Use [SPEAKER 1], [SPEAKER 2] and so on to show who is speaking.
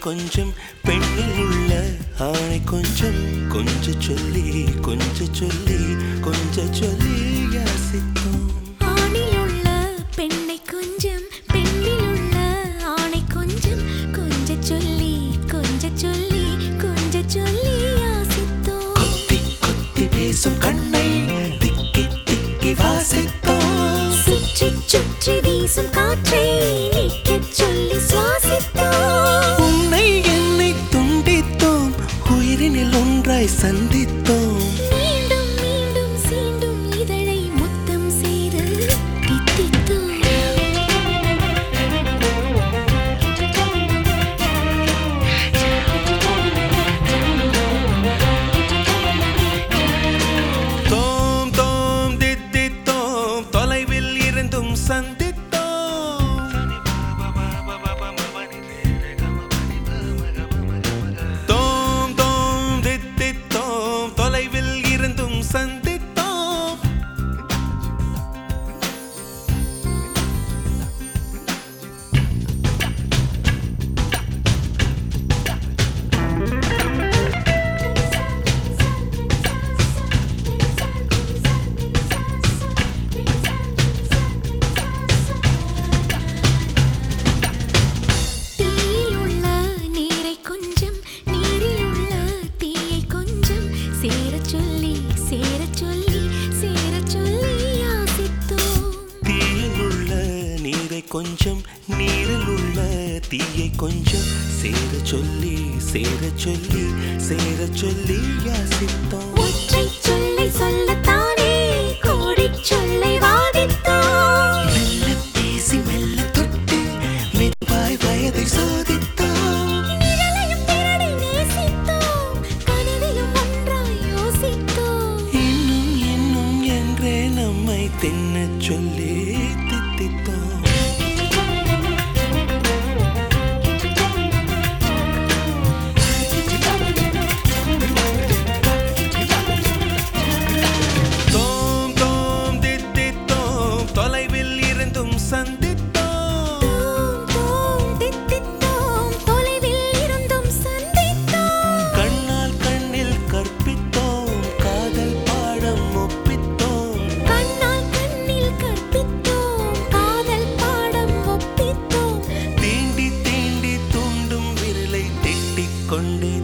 [SPEAKER 1] கொஞ்சம் பெண்ணில் உள்ள ஆணை கொஞ்சம் கொஞ்ச சொல்லி கொஞ்ச சொல்லி கொஞ்ச சொல்லி யாசித்தோம்
[SPEAKER 2] ஆணில் உள்ள பெண்ணை கொஞ்சம் பெண்ணில் உள்ள ஆணை கொஞ்சம் கொஞ்ச சொல்லி கொஞ்ச சொல்லி கொஞ்ச சொல்லி யாசித்தோம்
[SPEAKER 1] கொத்தி கொத்தி பேசும் கண்ணை திக்கி திக்கி வாசித்தோம்
[SPEAKER 2] சுற்றி சுற்றி வீசும் காற்றை நிற்கச் சொல்லி சுவாசித்தோம்
[SPEAKER 1] உன்னை என்னை துண்டித்தோம் உயிரினில் ஒன்றாய் சந்தித்தோம்
[SPEAKER 2] மீண்டும் மீண்டும் சீண்டும் இதழை முத்தம் செய்து தித்தித்தோம்
[SPEAKER 1] தோம் தோம் தித்தித்தோம் தொலைவில் இருந்தும் சந்தித்தோம் தோம் தோம் தித்தித்தோம் தொலைவில் இருந்தும் சந்தித்தோம்
[SPEAKER 2] தீயில் உள்ள நீரை கொஞ்சம் நீரில் உள்ள தீயை கொஞ்சம் சேரச் சொல்லி சேரச் சொல்லி சேரச் சொல்லி யாசித்தோம்
[SPEAKER 1] தீயில் உள்ள நீரை கொஞ்சம் நீரில் உள்ள தீயை கொஞ்சம் சேர சொல்லி சேர சொல்லி சேர சொல்லி யாசித்தோம்
[SPEAKER 2] ஒற்றை சொல்லை சொல்லத்தானே கோடிச் சொல்லை வாதித்தோம்
[SPEAKER 1] மெல்ல பேசி மெல்ல தொட்டு மெதுவாய் வயதை சோதித்தோம்
[SPEAKER 2] நிழலையும் திரளை நேசித்தோம் கனவிலும் ஒன்றாய் யோசித்தோம்
[SPEAKER 1] இன்னும் இன்னும் என்றே நம்மை தின்னச் சொல்லி தித்தித்தோம் தோம் தோம் தித்தித்தோம் தொலைவில் இருந்தும் சந்தித்தோம்
[SPEAKER 2] தோம் தோம் தித்தித்தோம் தொலைவில் இருந்தும் சந்தித்தோம்
[SPEAKER 1] கண்ணால் கண்ணில் கற்பித்தோம் காதல் பாடம் ஒப்பித்தோம்
[SPEAKER 2] கண்ணால் கண்ணில் கற்பித்தோம் காதல் பாடம் ஒப்பித்தோம்
[SPEAKER 1] தீண்டி தீண்டி தூண்டும் விரலை திட்டிக் கொண்டே